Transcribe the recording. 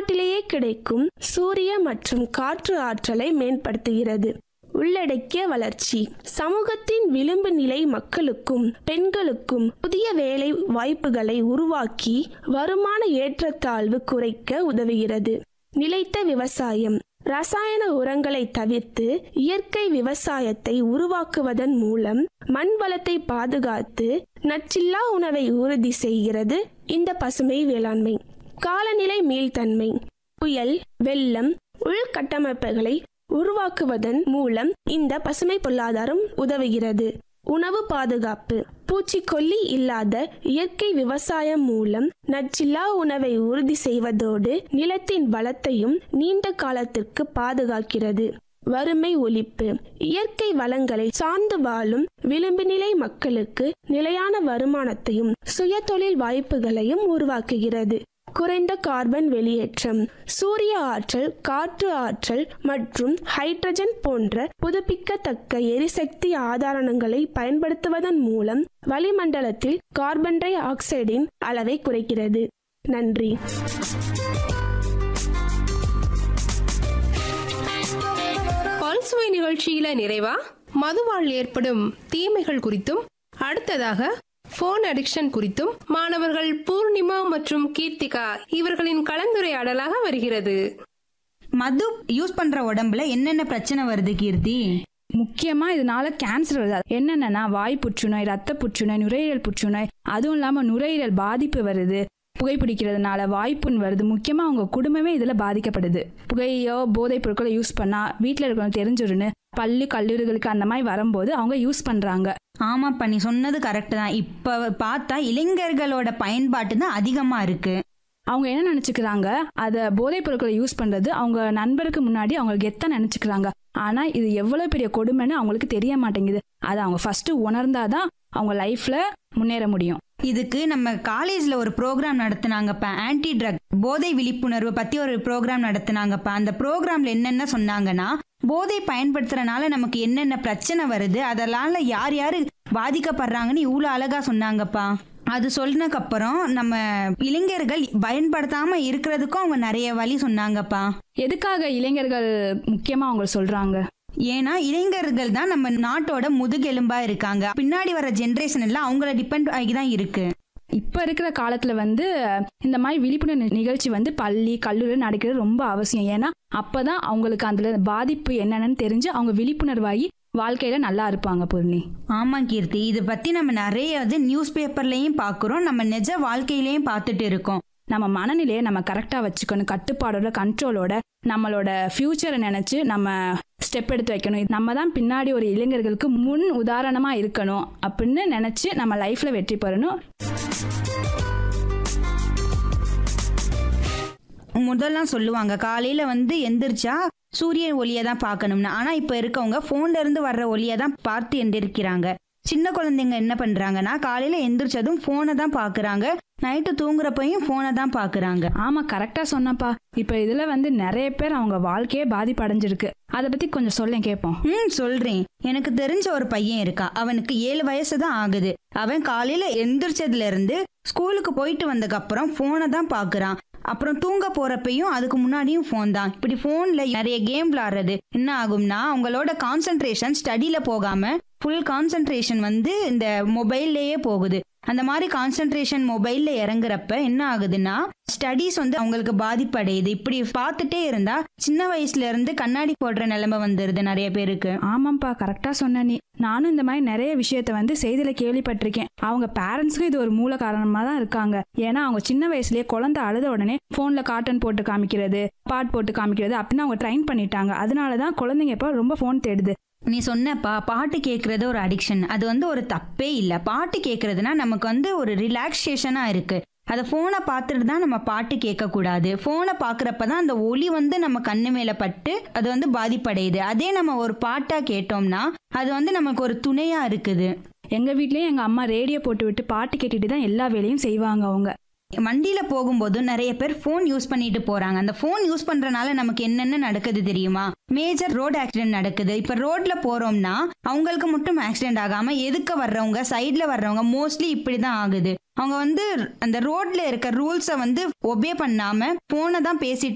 தமிழ்நாட்டிலேயே கிடைக்கும் சூரிய மற்றும் காற்று ஆற்றலை மேம்படுத்துகிறது உள்ளடக்கிய வளர்ச்சி சமூகத்தின் விளிம்பு நிலை மக்களுக்கும் பெண்களுக்கும் புதிய வேலை வாய்ப்புகளை உருவாக்கி வருமான ஏற்றத்தாழ்வு குறைக்க உதவுகிறது நிலைத்த விவசாயம் ரசாயன உரங்களை தவிர்த்து இயற்கை விவசாயத்தை உருவாக்குவதன் மூலம் மண் வளத்தை பாதுகாத்து நச்சில்லா உணவை உறுதி செய்கிறது இந்த பசுமை வேளாண்மை காலநிலை மீள்தன்மை புயல் வெள்ளம் உள்கட்டமைப்புகளை உருவாக்குவதன் மூலம் இந்த பசுமை பொருளாதாரம் உதவுகிறது உணவு பாதுகாப்பு பூச்சிக்கொல்லி இல்லாத இயற்கை விவசாயம் மூலம் நச்சில்லா உணவை உறுதி செய்வதோடு நிலத்தின் வளத்தையும் நீண்ட காலத்திற்கு பாதுகாக்கிறது வறுமை ஒழிப்பு இயற்கை வளங்களை சார்ந்து வாழும் விளிம்பு நிலை மக்களுக்கு நிலையான வருமானத்தையும் சுயதொழில் வாய்ப்புகளையும் உருவாக்குகிறது குறைந்த கார்பன் வெளியேற்றம் சூரிய ஆற்றல் காற்று ஆற்றல் மற்றும் ஹைட்ரஜன் போன்ற புதுப்பிக்கத்தக்க எரிசக்தி ஆதாரங்களை பயன்படுத்துவதன் மூலம் வளிமண்டலத்தில் கார்பன் டை ஆக்சைடின் அளவை குறைக்கிறது நன்றி பல்சுவை நிகழ்ச்சியில நிறைவா மதுவால் ஏற்படும் தீமைகள் குறித்தும் அடுத்ததாக போன் அடிக்ஷன் குறித்தும் மாணவர்கள் பூர்ணிமா மற்றும் கீர்த்திகா இவர்களின் கலந்துரையாடலாக வருகிறது மது யூஸ் பண்ற உடம்புல என்னென்ன பிரச்சனை வருது கீர்த்தி முக்கியமா இதனால கேன்சர் வருது அது என்னென்னன்னா வாய் புற்றுநோய் ரத்த புற்றுநோய் நுரையீரல் புற்றுநோய் அதுவும் இல்லாம நுரையீரல் பாதிப்பு வருது புகைப்பிடிக்கிறதுனால வாய்ப்புண் வருது முக்கியமா அவங்க குடும்பமே இதுல பாதிக்கப்படுது புகையோ போதைப் பொருட்களை யூஸ் பண்ணா வீட்டில் இருக்கிறவங்க தெரிஞ்சிருன்னு பள்ளி கல்லூரிகளுக்கு அந்த மாதிரி வரும்போது அவங்க யூஸ் பண்றாங்க ஆமாப்பா நீ சொன்னது கரெக்ட் தான் இப்ப பார்த்தா இளைஞர்களோட பயன்பாட்டு தான் அதிகமா இருக்கு அவங்க என்ன நினைச்சுக்கிறாங்க அதை போதைப் பொருட்களை யூஸ் பண்றது அவங்க நண்பருக்கு முன்னாடி அவங்க கெத்த நினைச்சுக்கிறாங்க ஆனா இது எவ்வளவு பெரிய கொடுமைன்னு அவங்களுக்கு தெரிய மாட்டேங்குது அதை அவங்க ஃபர்ஸ்ட் உணர்ந்தாதான் அவங்க லைஃப்ல முன்னேற முடியும் இதுக்கு நம்ம காலேஜ்ல ஒரு ப்ரோக்ராம் நடத்துனாங்கப்பா ஆன்டி ட்ரக் போதை விழிப்புணர்வு பத்தி ஒரு ப்ரோக்ராம் நடத்துனாங்கப்பா அந்த ப்ரோக்ராம்ல என்னென்ன சொன்னாங்கன்னா போதை பயன்படுத்துறனால நமக்கு என்னென்ன பிரச்சனை வருது அதனால யார் யாரு பாதிக்கப்படுறாங்கன்னு இவ்வளோ அழகா சொன்னாங்கப்பா அது சொன்னதுக்கு அப்புறம் நம்ம இளைஞர்கள் பயன்படுத்தாம இருக்கிறதுக்கும் அவங்க நிறைய வழி சொன்னாங்கப்பா எதுக்காக இளைஞர்கள் முக்கியமா அவங்க சொல்றாங்க ஏன்னா இளைஞர்கள் தான் நம்ம நாட்டோட முதுகெலும்பா இருக்காங்க பின்னாடி வர ஜென்ரேஷன் எல்லாம் அவங்கள டிபெண்ட் ஆகி தான் இருக்கு இப்ப இருக்கிற காலத்துல வந்து இந்த மாதிரி விழிப்புணர்வு நிகழ்ச்சி வந்து பள்ளி கல்லூரி நடக்கிறது ரொம்ப அவசியம் ஏன்னா அப்பதான் அவங்களுக்கு அதுல பாதிப்பு என்னென்னு தெரிஞ்சு அவங்க விழிப்புணர்வாகி வாழ்க்கையில நல்லா இருப்பாங்க பூர்ணி ஆமா கீர்த்தி இதை பத்தி நம்ம நிறைய வந்து நியூஸ் பேப்பர்லயும் பாக்குறோம் நம்ம நிஜ வாழ்க்கையிலயும் பார்த்துட்டு இருக்கோம் நம்ம மனநிலையை நம்ம கரெக்டா வச்சுக்கணும் கட்டுப்பாடோட கண்ட்ரோலோட நம்மளோட ஃபியூச்சரை நினைச்சு நம்ம ஸ்டெப் எடுத்து வைக்கணும் நம்ம தான் பின்னாடி ஒரு இளைஞர்களுக்கு முன் உதாரணமா இருக்கணும் அப்படின்னு நினைச்சு நம்ம லைஃப்ல வெற்றி பெறணும் முதல்லாம் சொல்லுவாங்க காலையில வந்து எந்திரிச்சா சூரிய ஒளியை தான் பார்க்கணும்னு ஆனா இப்ப இருக்கவங்க போன்ல இருந்து வர்ற ஒளியை தான் பார்த்து எந்திரிக்கிறாங்க சின்ன குழந்தைங்க என்ன பண்றாங்கன்னா காலையில எந்திரிச்சதும் போனை தான் பாக்குறாங்க நைட்டு தூங்குறப்பையும் போனை தான் பாக்குறாங்க ஆமா கரெக்டா சொன்னப்பா இப்ப இதுல வந்து நிறைய பேர் அவங்க வாழ்க்கையே பாதிப்பு அடைஞ்சிருக்கு அதை பத்தி கொஞ்சம் சொல்லேன் கேட்போம் ம் சொல்றேன் எனக்கு தெரிஞ்ச ஒரு பையன் இருக்கான் அவனுக்கு ஏழு வயசு தான் ஆகுது அவன் காலையில எந்திரிச்சதுல இருந்து ஸ்கூலுக்கு போயிட்டு வந்ததுக்கு அப்புறம் போனை தான் பாக்குறான் அப்புறம் தூங்க போறப்பையும் அதுக்கு முன்னாடியும் ஃபோன் தான் இப்படி ஃபோன்ல நிறைய கேம் விளாடுறது என்ன ஆகும்னா அவங்களோட கான்சென்ட்ரேஷன் ஸ்டடியில போகாம ஃபுல் கான்சென்ட்ரேஷன் வந்து இந்த மொபைல்லையே போகுது அந்த மாதிரி கான்சென்ட்ரேஷன் மொபைல்ல இறங்குறப்ப என்ன ஆகுதுன்னா ஸ்டடீஸ் வந்து அவங்களுக்கு பாதிப்படையுது இப்படி பார்த்துட்டே இருந்தா சின்ன வயசுல இருந்து கண்ணாடி போடுற நிலைமை வந்துருது நிறைய பேருக்கு ஆமாப்பா கரெக்டா சொன்ன நீ நானும் இந்த மாதிரி நிறைய விஷயத்த வந்து செய்தியில கேள்விப்பட்டிருக்கேன் அவங்க பேரண்ட்ஸ்க்கும் இது ஒரு மூல காரணமா தான் இருக்காங்க ஏன்னா அவங்க சின்ன வயசுலயே குழந்தை அழுத உடனே போன்ல காட்டன் போட்டு காமிக்கிறது பாட் போட்டு காமிக்கிறது அப்படின்னு அவங்க ட்ரைன் பண்ணிட்டாங்க அதனாலதான் குழந்தைங்க இப்ப ரொம்ப போன் தேடுது நீ சொன்னப்பா பாட்டு கேட்கறது ஒரு அடிக்ஷன் அது வந்து ஒரு தப்பே இல்லை பாட்டு கேட்கறதுனா நமக்கு வந்து ஒரு ரிலாக்ஸேஷனா இருக்கு அதை ஃபோனை பார்த்துட்டு தான் நம்ம பாட்டு கேட்கக்கூடாது ஃபோனை பார்க்குறப்ப தான் அந்த ஒளி வந்து நம்ம கண்ணு மேலே பட்டு அது வந்து பாதிப்படையுது அதே நம்ம ஒரு பாட்டாக கேட்டோம்னா அது வந்து நமக்கு ஒரு துணையா இருக்குது எங்க வீட்லயும் எங்க அம்மா ரேடியோ போட்டு விட்டு பாட்டு கேட்டுட்டு தான் எல்லா வேலையும் செய்வாங்க அவங்க வண்டியில போகும்போது நிறைய பேர் ஃபோன் யூஸ் பண்ணிட்டு போறாங்க அந்த ஃபோன் யூஸ் பண்றனால நமக்கு என்னென்ன நடக்குது தெரியுமா மேஜர் ரோடு ஆக்சிடென்ட் நடக்குது இப்ப ரோட்ல போறோம்னா அவங்களுக்கு மட்டும் ஆக்சிடென்ட் ஆகாம எதுக்க வர்றவங்க சைட்ல வர்றவங்க மோஸ்ட்லி இப்படிதான் ஆகுது அவங்க வந்து அந்த ரோட்ல இருக்க ரூல்ஸை வந்து ஒபே பண்ணாம போனை தான் பேசிட்டு